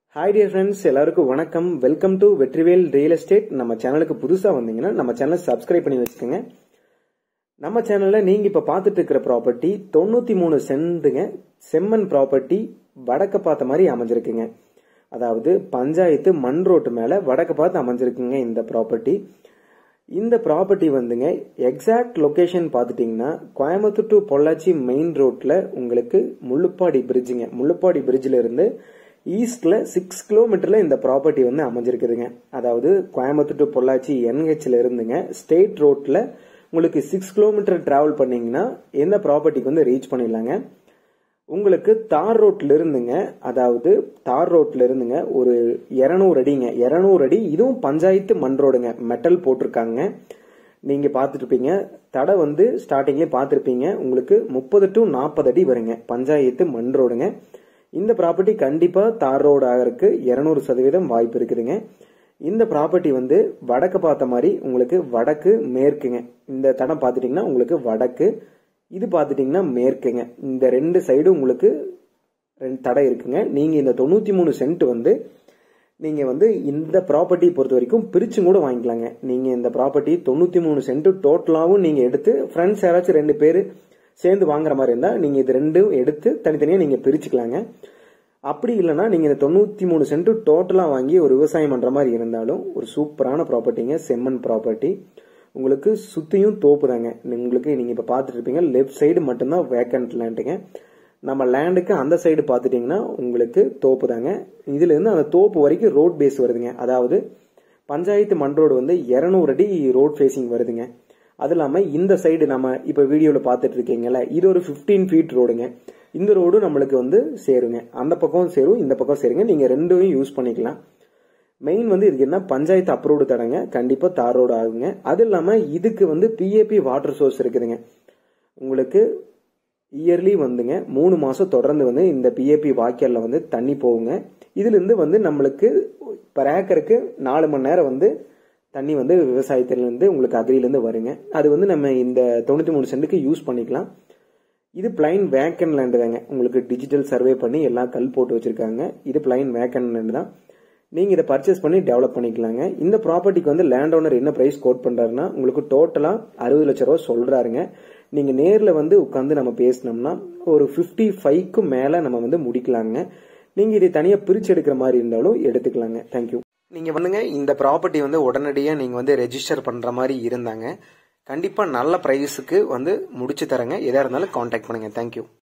hi dear friends எல்லாருக்கும் வணக்கம் welcome to Vetrivel real estate நம்ம சேனலுக்கு புதுசாக வந்தீங்கன்னா நம்ம சேனலை சப்ஸ்கிரைப் பண்ணி வச்சுக்கோங்க நம்ம சேனலில் நீங்கள் இப்போ பார்த்துட்டு இருக்கிற ப்ராப்பர்ட்டி தொண்ணூற்றி மூணு சென்ட்டுங்க செம்மன் ப்ராப்பர்ட்டி வடக்க பார்த்த மாதிரி அமைஞ்சிருக்குங்க அதாவது பஞ்சாயத்து மண் ரோட்டு மேலே வடக்க பார்த்து அமைஞ்சிருக்குங்க இந்த ப்ராப்பர்ட்டி இந்த ப்ராப்பர்ட்டி வந்துங்க எக்ஸாக்ட் லொகேஷன் பார்த்துட்டிங்கன்னா கோயம்புத்தூர் டு பொள்ளாச்சி மெயின் ரோட்டில் உங்களுக்கு முள்ளுப்பாடி பிரிட்ஜுங்க முள்ளுப்பாடி பிரிட்ஜில் இருந்து ஈஸ்ட்ல சிக்ஸ் கிலோமீட்டர்ல இந்த ப்ராப்பர்ட்டி வந்து அமைஞ்சிருக்குதுங்க அதாவது கோயம்புத்தூர் டு பொள்ளாச்சி என்ஹெச்ல இருந்துங்க ஸ்டேட் ரோட்ல உங்களுக்கு சிக்ஸ் கிலோமீட்டர் டிராவல் பண்ணீங்கன்னா எந்த ப்ராப்பர்ட்டிக்கு வந்து ரீச் பண்ணிடலாங்க உங்களுக்கு தார் ரோட்ல இருந்துங்க அதாவது தார் ரோட்ல இருந்துங்க ஒரு இரநூறு அடிங்க இரநூறு அடி இதுவும் பஞ்சாயத்து மண் ரோடுங்க மெட்டல் போட்டிருக்காங்க நீங்க பார்த்துருப்பீங்க தடை வந்து ஸ்டார்டிங்லேயே பார்த்துருப்பீங்க உங்களுக்கு முப்பது டு நாற்பது அடி வருங்க பஞ்சாயத்து மண் ரோடுங்க இந்த ப்ராப்பர்ட்டி கண்டிப்பா தார் ரோடு ஆகிறதுக்கு இருநூறு சதவீதம் வாய்ப்பு இருக்குதுங்க இந்த ப்ராப்பர்ட்டி வந்து வடக்கு பார்த்த மாதிரி உங்களுக்கு வடக்கு மேற்குங்க இந்த தடம் பார்த்துட்டிங்கன்னா உங்களுக்கு வடக்கு இது பார்த்துட்டிங்கன்னா மேற்குங்க இந்த ரெண்டு சைடும் உங்களுக்கு ரெண்டு தடை இருக்குங்க நீங்கள் இந்த தொண்ணூற்றி மூணு சென்ட் வந்து நீங்கள் வந்து இந்த ப்ராப்பர்ட்டி பொறுத்த வரைக்கும் பிரிச்சும் கூட வாங்கிக்கலாங்க நீங்கள் இந்த ப்ராப்பர்ட்டி தொண்ணூற்றி மூணு சென்ட் டோட்டலாகவும் நீங்கள் எடுத்து ஃப்ரெண்ட்ஸ் யாராச்சும் ரெண்டு பேர் சேர்ந்து வாங்குற மாதிரி இருந்தால் நீங்கள் இது ரெண்டும் எடுத்து தனித்தனியாக நீங்கள் பிரிச்சுக்கலாங்க அப்படி இல்லைன்னா நீங்கள் இந்த தொண்ணூற்றி மூணு சென்ட் டோட்டலாக வாங்கி ஒரு விவசாயம் பண்ணுற மாதிரி இருந்தாலும் ஒரு சூப்பரான ப்ராப்பர்ட்டிங்க செம்மன் ப்ராப்பர்ட்டி உங்களுக்கு சுற்றியும் தோப்பு தாங்க உங்களுக்கு நீங்கள் இப்போ பார்த்துட்டு இருப்பீங்க லெஃப்ட் சைடு மட்டும்தான் வேக்கண்ட் லேண்டுங்க நம்ம லேண்டுக்கு அந்த சைடு பார்த்துட்டிங்கன்னா உங்களுக்கு தோப்பு தாங்க இதுலேருந்து அந்த தோப்பு வரைக்கும் ரோட் பேஸ் வருதுங்க அதாவது பஞ்சாயத்து மண் ரோடு வந்து இரநூறு அடி ரோட் ஃபேஸிங் வருதுங்க அது இல்லாமல் இந்த சைடு நம்ம இப்போ வீடியோவில் பார்த்துட்டு இருக்கீங்கல்ல இது ஒரு ஃபிஃப்டீன் ஃபீட் ரோடுங்க இந்த ரோடு நம்மளுக்கு வந்து சேருங்க அந்த பக்கம் சேரும் இந்த பக்கம் சேருங்க நீங்கள் ரெண்டும் யூஸ் பண்ணிக்கலாம் மெயின் வந்து இதுக்கு என்ன பஞ்சாயத்து அப்ரூவ்டு தடங்க கண்டிப்பாக தார் ரோடு ஆகுங்க அது இல்லாமல் இதுக்கு வந்து பிஏபி வாட்டர் சோர்ஸ் இருக்குதுங்க உங்களுக்கு இயர்லி வந்துங்க மூணு மாதம் தொடர்ந்து வந்து இந்த பிஏபி வாக்கியரில் வந்து தண்ணி போகுங்க இதுலேருந்து வந்து நம்மளுக்கு பர் ஏக்கருக்கு நாலு மணி நேரம் வந்து தண்ணி வந்து விவசாயத்திலேருந்து உங்களுக்கு அக்ரிலேருந்து வருங்க அது வந்து நம்ம இந்த தொண்ணூற்றி மூணு சென்ட்டுக்கு யூஸ் பண்ணிக்கலாம் இது பிளைன் வேக்கன் லேண்டு தாங்க உங்களுக்கு டிஜிட்டல் சர்வே பண்ணி எல்லாம் கல் போட்டு வச்சுருக்காங்க இது பிளைன் வேக்கன் லேண்டு தான் நீங்கள் இதை பர்ச்சேஸ் பண்ணி டெவலப் பண்ணிக்கலாங்க இந்த ப்ராப்பர்ட்டிக்கு வந்து லேண்ட் ஓனர் என்ன ப்ரைஸ் கோட் பண்ணுறாருன்னா உங்களுக்கு டோட்டலாக அறுபது லட்ச ரூபா சொல்கிறாருங்க நீங்கள் நேரில் வந்து உட்காந்து நம்ம பேசினோம்னா ஒரு ஃபிஃப்டி ஃபைவ்க்கு மேலே நம்ம வந்து முடிக்கலாங்க நீங்கள் இதை தனியாக பிரித்து எடுக்கிற மாதிரி இருந்தாலும் எடுத்துக்கலாங்க தேங்க்யூ நீங்கள் வந்துங்க இந்த ப்ராப்பர்ட்டி வந்து உடனடியாக நீங்கள் வந்து ரெஜிஸ்டர் பண்ணுற மாதிரி இருந்தாங்க கண்டிப்பாக நல்ல ப்ரைஸுக்கு வந்து முடிச்சு தரேங்க எதாக இருந்தாலும் காண்டாக்ட் பண்ணுங்கள் தேங்க்யூ